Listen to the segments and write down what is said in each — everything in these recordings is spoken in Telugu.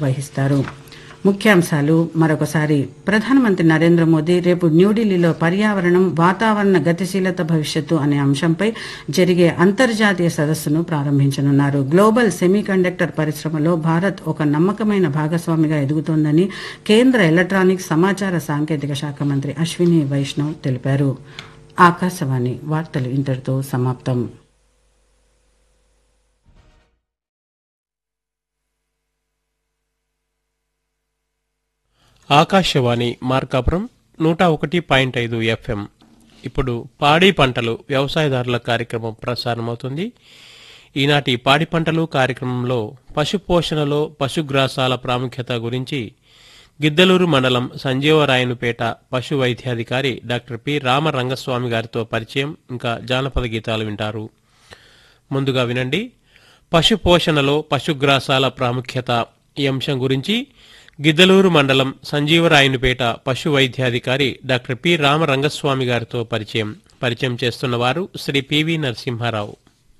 వహిస్తారు ముఖ్యాంశాలు మరొకసారి ప్రధానమంత్రి నరేంద్ర మోదీ రేపు న్యూఢిల్లీలో పర్యావరణం వాతావరణ గతిశీలత భవిష్యత్తు అనే అంశంపై జరిగే అంతర్జాతీయ సదస్సును ప్రారంభించనున్నారు గ్లోబల్ సెమీకండక్టర్ పరిశ్రమలో భారత్ ఒక నమ్మకమైన భాగస్వామిగా ఎదుగుతోందని కేంద్ర ఎలక్ట్రానిక్స్ సమాచార సాంకేతిక శాఖ మంత్రి అశ్విని వైష్ణవ్ తెలిపారు ఆకాశవాణి వార్తలు ఇంతటితో సమాప్తం ఆకాశవాణి మార్కాపురం నూట ఒకటి పాయింట్ ఐదు ఎఫ్ఎం ఇప్పుడు పాడి పంటలు వ్యవసాయదారుల కార్యక్రమం ప్రసారమవుతుంది ఈనాటి పాడి పంటలు కార్యక్రమంలో పశు పోషణలో పశుగ్రాసాల ప్రాముఖ్యత గురించి గిద్దలూరు మండలం సంజీవరాయనుపేట పశు వైద్యాధికారి డాక్టర్ పి రామరంగస్వామి గారితో పరిచయం ఇంకా జానపద గీతాలు వింటారు ముందుగా వినండి పశు పోషణలో పశుగ్రాసాల ప్రాముఖ్యత ఈ అంశం గురించి గిద్దలూరు మండలం సంజీవరాయనుపేట పశు వైద్యాధికారి డాక్టర్ పి రామరంగస్వామి గారితో పరిచయం పరిచయం చేస్తున్న వారు శ్రీ పివి నరసింహారావు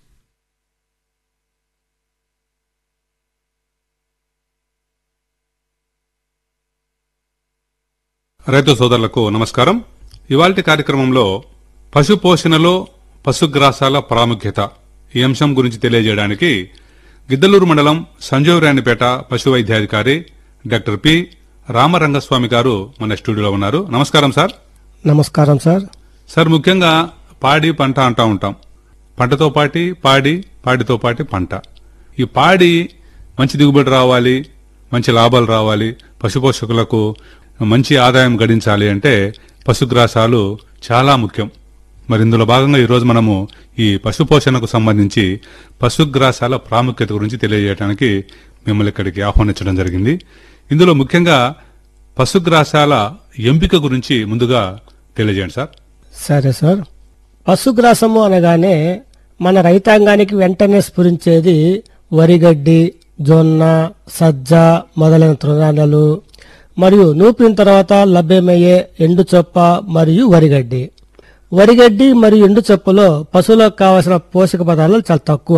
రైతు సోదరులకు నమస్కారం ఇవాల్టి కార్యక్రమంలో పశు పోషణలో పశుగ్రాసాల ప్రాముఖ్యత ఈ అంశం గురించి తెలియజేయడానికి గిద్దలూరు మండలం సంజీవరాయనిపేట పశు వైద్యాధికారి డాక్టర్ పి రామరంగస్వామి గారు మన స్టూడియోలో ఉన్నారు నమస్కారం సార్ నమస్కారం సార్ సార్ ముఖ్యంగా పాడి పంట అంటా ఉంటాం పంటతో పాటి పాడి పాడితో పాటి పంట ఈ పాడి మంచి దిగుబడి రావాలి మంచి లాభాలు రావాలి పశుపోషకులకు మంచి ఆదాయం గడించాలి అంటే పశుగ్రాసాలు చాలా ముఖ్యం మరి ఇందులో భాగంగా ఈరోజు మనము ఈ పశుపోషణకు సంబంధించి పశుగ్రాసాల ప్రాముఖ్యత గురించి తెలియజేయడానికి మిమ్మల్ని ఇక్కడికి ఆహ్వానించడం జరిగింది ఇందులో ముఖ్యంగా పశుగ్రాసాల ఎంపిక గురించి ముందుగా తెలియజేయండి సార్ సరే సార్ పశుగ్రాసము అనగానే మన రైతాంగానికి వెంటనే స్ఫురించేది వరిగడ్డి జొన్న సజ్జ మొదలైన తృణాలు మరియు నూపిన తర్వాత లభ్యమయ్యే ఎండు చొప్ప మరియు వరిగడ్డి వరిగడ్డి మరియు ఎండు చొప్పలో పశువులకు కావలసిన పోషక పదార్థాలు చాలా తక్కువ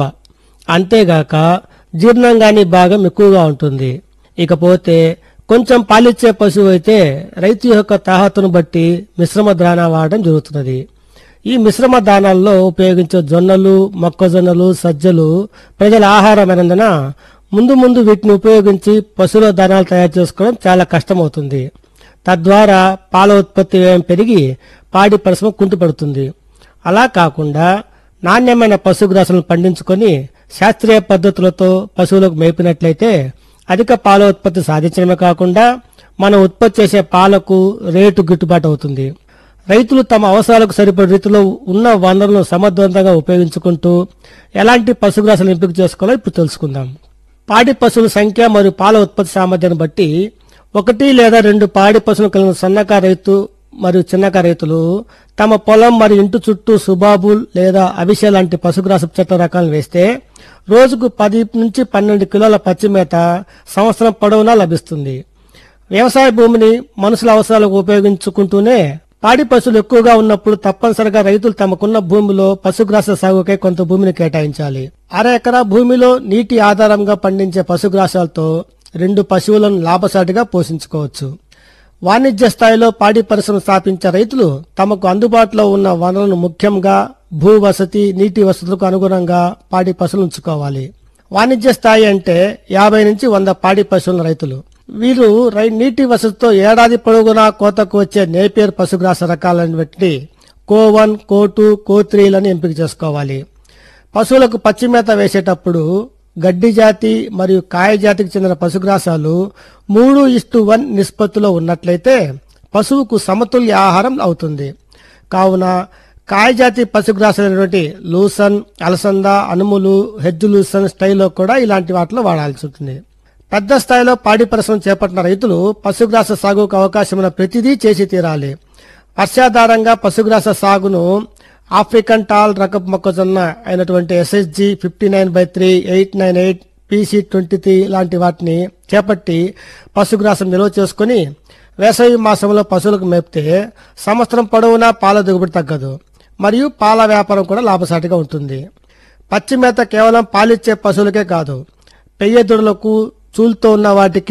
అంతేగాక జీర్ణంగాని భాగం ఎక్కువగా ఉంటుంది ఇకపోతే కొంచెం పాలిచ్చే పశువు అయితే రైతు యొక్క తాహతును బట్టి మిశ్రమ దానా వాడడం జరుగుతున్నది ఈ మిశ్రమ దానాల్లో ఉపయోగించే జొన్నలు మొక్కజొన్నలు సజ్జలు ప్రజల ఆహారమైనందున ముందు ముందు వీటిని ఉపయోగించి పశువుల దానాలు తయారు చేసుకోవడం చాలా కష్టమవుతుంది తద్వారా పాల ఉత్పత్తి వ్యయం పెరిగి పాడి పరిశ్రమ కుంటుపడుతుంది అలా కాకుండా నాణ్యమైన పశుగ్రాసాలను పండించుకొని శాస్త్రీయ పద్ధతులతో పశువులకు మేపినట్లయితే అధిక పాల ఉత్పత్తి సాధించడమే కాకుండా మనం ఉత్పత్తి చేసే పాలకు రేటు గిట్టుబాటు అవుతుంది రైతులు తమ అవసరాలకు సరిపడే రీతిలో ఉన్న వనరులను సమర్థవంతంగా ఉపయోగించుకుంటూ ఎలాంటి పశుగ్రాసాలను ఎంపిక చేసుకోవాలో ఇప్పుడు తెలుసుకుందాం పాడి పశువుల సంఖ్య మరియు పాల ఉత్పత్తి సామర్థ్యాన్ని బట్టి ఒకటి లేదా రెండు పాడి పశువులు కలిగిన సన్నకారు రైతు మరియు చిన్నకారు రైతులు తమ పొలం మరియు ఇంటి చుట్టూ సుబాబుల్ లేదా అవిష లాంటి పశుగ్రాస చెట్ల రకాలను వేస్తే రోజుకు పది నుంచి పన్నెండు కిలోల పచ్చి మేత సంవత్సరం పొడవునా లభిస్తుంది వ్యవసాయ భూమిని మనుషుల అవసరాలకు ఉపయోగించుకుంటూనే పాడి పశువులు ఎక్కువగా ఉన్నప్పుడు తప్పనిసరిగా రైతులు తమకున్న భూమిలో పశుగ్రాస సాగుకై కొంత భూమిని కేటాయించాలి అర ఎకరా భూమిలో నీటి ఆధారంగా పండించే పశుగ్రాసాలతో రెండు పశువులను లాభసాటిగా పోషించుకోవచ్చు వాణిజ్య స్థాయిలో పాడి పరిశ్రమ స్థాపించే రైతులు తమకు అందుబాటులో ఉన్న వనరులను ముఖ్యంగా భూ వసతి నీటి వసతులకు అనుగుణంగా పాడి పశువులు ఉంచుకోవాలి వాణిజ్య స్థాయి అంటే యాభై నుంచి వంద పాడి పశువుల రైతులు వీరు రై నీటి వసతితో ఏడాది పొడవునా కోతకు వచ్చే నేపియర్ పశుగ్రాస రకాలను బట్టి కో వన్ కో టూ కో త్రీలను ఎంపిక చేసుకోవాలి పశువులకు పచ్చిమేత వేసేటప్పుడు గడ్డి జాతి మరియు కాయ జాతికి చెందిన పశుగ్రాసాలు మూడు ఇస్టు వన్ నిష్పత్తిలో ఉన్నట్లయితే పశువుకు సమతుల్య ఆహారం అవుతుంది కావున కాయజాతి పశుగ్రాసాలైనటువంటి లూసన్ అలసంద అనుములు హెడ్జ్ లూసన్ స్టైల్లో కూడా ఇలాంటి వాటిలో వాడాల్సి ఉంటుంది పెద్ద స్థాయిలో పాడి పరిశ్రమ చేపట్టిన రైతులు పశుగ్రాస సాగుకు అవకాశం ఉన్న ప్రతిదీ చేసి తీరాలి వర్షాధారంగా పశుగ్రాస సాగును ఆఫ్రికన్ టాల్ రకపు మొక్కజొన్న అయినటువంటి SSG fifty nine by three eight nine eight PC twenty three లాంటి వాటిని చేపట్టి పశుగ్రాసం నిల్వ చేసుకుని వేసవి మాసంలో పశువులకు మేపితే సంవత్సరం పొడవునా పాల దిగుబడి తగ్గదు మరియు పాల వ్యాపారం కూడా లాభసాటిగా ఉంటుంది పచ్చి మేత కేవలం పాలిచ్చే పశువులకే కాదు పెయ్య దూడలకు చూలుతో ఉన్న వాటికి